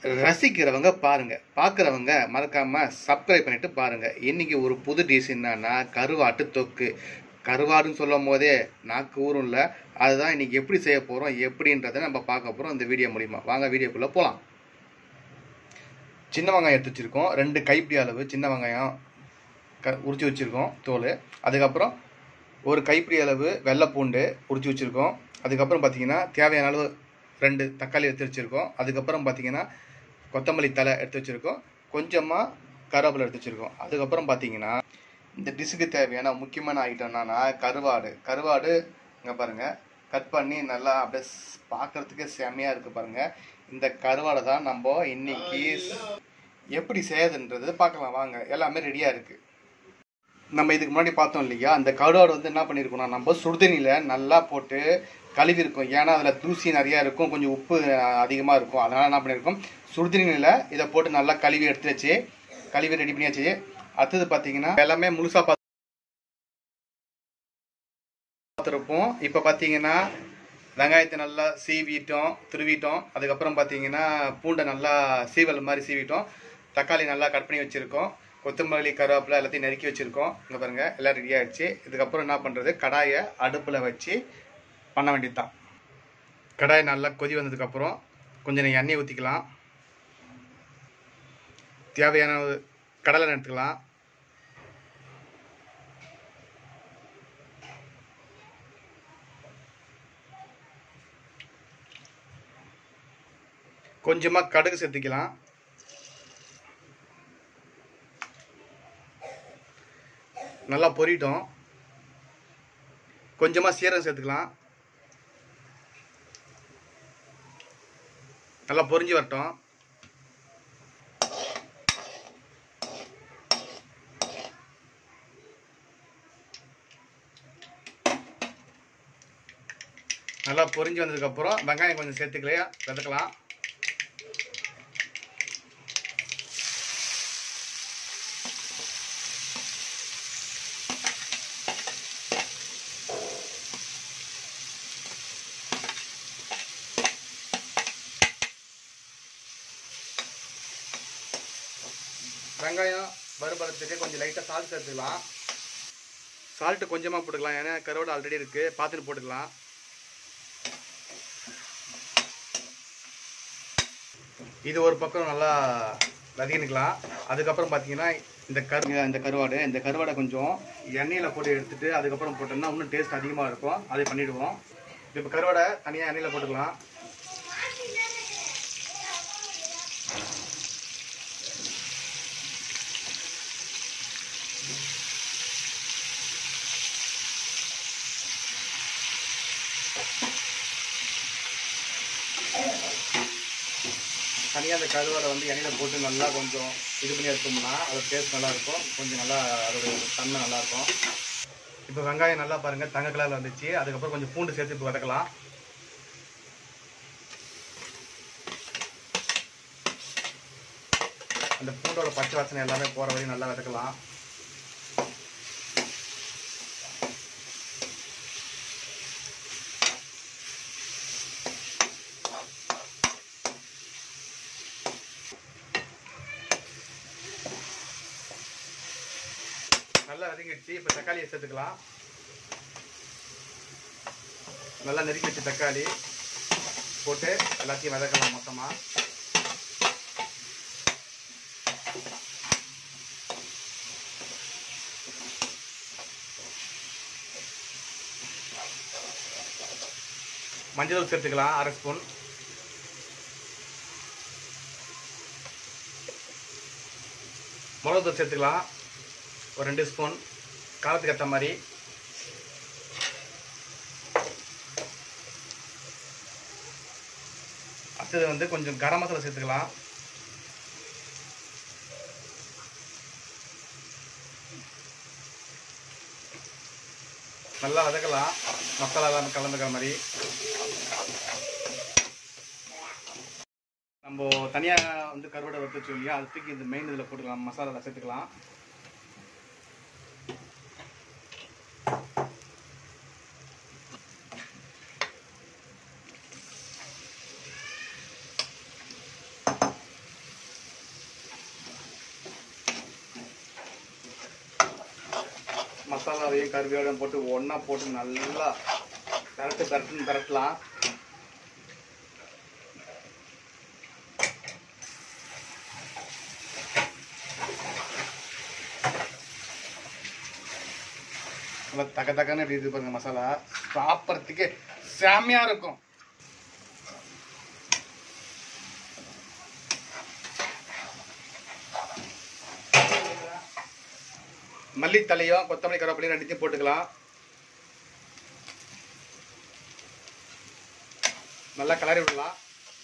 ரசிக்கிறவங்க பாருங்க பார்க்குறவங்க மறக்காம சப்ஸ்கிரைப் பண்ணிட்டு பாருங்க இன்னைக்கு ஒரு புது டிஷ் என்னன்னா கருவாட்டு தொக்கு கருவாடுன்னு சொல்லும் போதே நாக்கு ஊரும் இல்லை அதுதான் இன்னைக்கு எப்படி செய்ய போகிறோம் எப்படின்றத நம்ம பார்க்க போகிறோம் இந்த வீடியோ மூலிமா வாங்க வீடியோக்குள்ளே போகலாம் சின்ன வெங்காயம் எடுத்து வச்சுருக்கோம் ரெண்டு கைப்பிடி அளவு சின்ன வெங்காயம் க உரிச்சு வச்சுருக்கோம் தோல் அதுக்கப்புறம் ஒரு கைப்பிடி அளவு வெள்ளைப்பூண்டு உரிச்சு வச்சுருக்கோம் அதுக்கப்புறம் பார்த்தீங்கன்னா தேவையான அளவு ரெண்டு தக்காளி எடுத்து வச்சுருக்கோம் அதுக்கப்புறம் பார்த்தீங்கன்னா கொத்தமல்லி தலை எடுத்து வச்சுருக்கோம் கொஞ்சமாக கருவேப்பிலை எடுத்து வச்சுருக்கோம் அதுக்கப்புறம் பார்த்தீங்கன்னா இந்த டிஷ்ஷுக்கு தேவையான முக்கியமான ஐட்டம் என்னன்னா கருவாடு கருவாடு இங்கே பாருங்கள் கட் பண்ணி நல்லா அப்படியே ஸ்- பார்க்கறதுக்கே செம்மையாக இருக்குது பாருங்கள் இந்த கருவாடை தான் நம்ம இன்னைக்கு எப்படி செய்யறதுன்றது பார்க்கலாம் வாங்க எல்லாமே ரெடியாக இருக்குது நம்ம இதுக்கு முன்னாடி பார்த்தோம் இல்லையா அந்த கருவாடு வந்து என்ன பண்ணியிருக்கோம்னா நம்ம சுடுதண்ணியில் நல்லா போட்டு கழுவி இருக்கும் ஏன்னா அதில் தூசி நிறையா இருக்கும் கொஞ்சம் உப்பு அதிகமாக இருக்கும் அதனால் என்ன பண்ணியிருக்கோம் சுடுதண்ணியில் இதை போட்டு நல்லா கழுவி எடுத்து வச்சு கழுவி ரெடி பண்ணியாச்சு அடுத்தது பார்த்தீங்கன்னா எல்லாமே முழுசாக பார்த்துருப்போம் இப்போ பார்த்தீங்கன்னா வெங்காயத்தை நல்லா சீவிட்டோம் துருவிட்டோம் அதுக்கப்புறம் பார்த்தீங்கன்னா பூண்டை நல்லா சீவல் மாதிரி சீவிட்டோம் தக்காளி நல்லா கட் பண்ணி வச்சுருக்கோம் கொத்தமல்லி கருவேப்பிலை எல்லாத்தையும் நறுக்கி வச்சுருக்கோம் இங்கே பாருங்கள் எல்லாம் ரெடி ஆயிடுச்சு இதுக்கப்புறம் என்ன பண்ணுறது கடாயை அடுப்பில் வச்சு பண்ண வேண்டியது தான் கடாய் நல்லா கொதி வந்ததுக்கப்புறம் கொஞ்சம் நெய் எண்ணெய் ஊற்றிக்கலாம் தேவையான கடலை எண்ணெய் எடுத்துக்கலாம் கொஞ்சமாக கடுகு சேர்த்துக்கலாம் நல்லா பொரிட்டோம் கொஞ்சமாக சீரகம் சேர்த்துக்கலாம் நல்லா பொரிஞ்சு வரட்டும் நல்லா பொரிஞ்சு வந்ததுக்கப்புறம் வெங்காயம் கொஞ்சம் சேர்த்துக்கலையா வதக்கலாம் வெங்காயம் வறுபடுறதுக்கு கொஞ்சம் லைட்டாக சால்ட் சேர்த்துக்கலாம் சால்ட்டு கொஞ்சமாக போட்டுக்கலாம் ஏன்னா கருவாடு ஆல்ரெடி இருக்குது பார்த்துட்டு போட்டுக்கலாம் இது ஒரு பக்கம் நல்லா வதக்கினுக்கலாம் அதுக்கப்புறம் பார்த்தீங்கன்னா இந்த கரு இந்த கருவாடு இந்த கருவாடை கொஞ்சம் எண்ணெயில் போட்டு எடுத்துட்டு அதுக்கப்புறம் போட்டோம்னா இன்னும் டேஸ்ட் அதிகமாக இருக்கும் அதை பண்ணிவிடுவோம் இப்போ கருவாடை தனியாக எண்ணெயில் போட்டுக்கலாம் தனியாக அந்த கருவாடை வந்து எண்ணெயில் போட்டு நல்லா கொஞ்சம் இது பண்ணி எடுத்தோம்னா அதோட டேஸ்ட் நல்லா இருக்கும் கொஞ்சம் நல்லா அதோட தன்மை நல்லா இருக்கும் இப்போ வெங்காயம் நல்லா பாருங்க தங்க கலரில் வந்துச்சு அதுக்கப்புறம் கொஞ்சம் பூண்டு சேர்த்து இப்போ வதக்கலாம் அந்த பூண்டோட பச்சை வாசனை எல்லாமே போகிற வரையும் நல்லா வதக்கலாம் நல்லா வதங்கிடுச்சு இப்போ தக்காளியை சேர்த்துக்கலாம் நல்லா நெருக்கி வச்ச தக்காளி போட்டு எல்லாத்தையும் வதக்கலாம் மொத்தமாக மஞ்சள் தூள் சேர்த்துக்கலாம் அரை ஸ்பூன் மிளகுத்தூள் சேர்த்துக்கலாம் ஒரு ரெண்டு ஸ்பூன் காரத்துக்கு ஏற்ற மாதிரி அடுத்தது வந்து கொஞ்சம் கரம் மசாலா சேர்த்துக்கலாம் நல்லா வதக்கலாம் மசாலா எல்லாம் கலந்துக்கிற மாதிரி நம்ம தனியாக வந்து கருவாடை வறுத்து வச்சோம் இல்லையா அது தூக்கி இந்த மெயின் இதில் போட்டுக்கலாம் மசாலா சேர்த்துக்கலாம் மசாலாவையும் கருவேலையும் போட்டு ஒன்றா போட்டு நல்லா கரெக்டு கரெக்டுன்னு கரெக்டலாம் நல்லா தக தகன்னு எப்படி இருக்கு பாருங்க மசாலா சாப்பிட்றதுக்கே செம்மையா இருக்கும் மல்லித்தலையும் கொத்தமல்லி கருவேப்பிலையும் ரெண்டுத்தையும் போட்டுக்கலாம் நல்லா கிளறி விடலாம்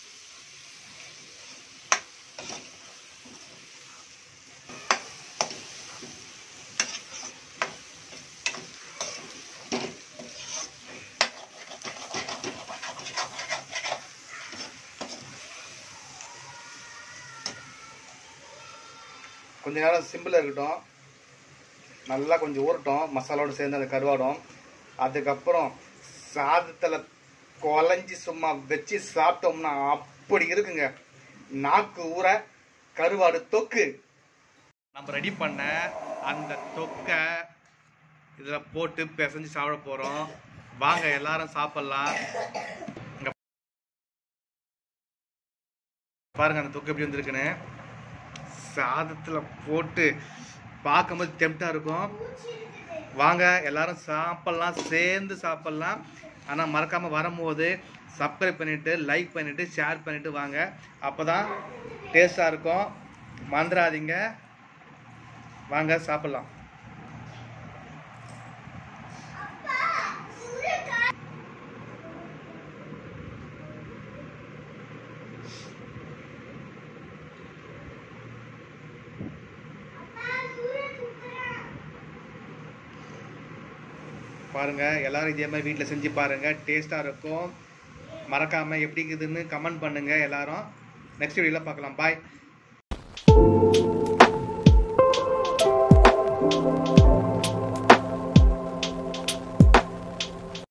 கொஞ்ச நேரம் சிம்பிள் இருக்கட்டும் நல்லா கொஞ்சம் ஊறட்டும் மசாலாவோட சேர்ந்து அந்த கருவாடும் அதுக்கப்புறம் சாதத்தில் குழஞ்சி சும்மா வச்சு சாப்பிட்டோம்னா அப்படி இருக்குங்க நாக்கு ஊற கருவாடு தொக்கு நம்ம ரெடி பண்ண அந்த தொக்கை இதில் போட்டு பிசைஞ்சு சாப்பிட போகிறோம் வாங்க எல்லாரும் சாப்பிட்லாம் இங்க பாருங்க அந்த தொக்கு எப்படி வந்திருக்குன்னு சாதத்தில் போட்டு பார்க்கும்போது டெம்ட்டாக இருக்கும் வாங்க எல்லாரும் சாப்பிட்லாம் சேர்ந்து சாப்பிட்லாம் ஆனால் மறக்காமல் வரும்போது சப்ஸ்கிரைப் பண்ணிவிட்டு லைக் பண்ணிவிட்டு ஷேர் பண்ணிவிட்டு வாங்க அப்போ தான் டேஸ்ட்டாக இருக்கும் மறந்துடாதீங்க வாங்க சாப்பிட்லாம் பாருங்க எல்லாரும் இதே மாதிரி வீட்டில் செஞ்சு பாருங்க டேஸ்ட்டாக இருக்கும் மறக்காம எப்படி இருக்குதுன்னு கமெண்ட் பண்ணுங்க எல்லாரும் நெக்ஸ்ட் வீடியோவில் பார்க்கலாம் பாய்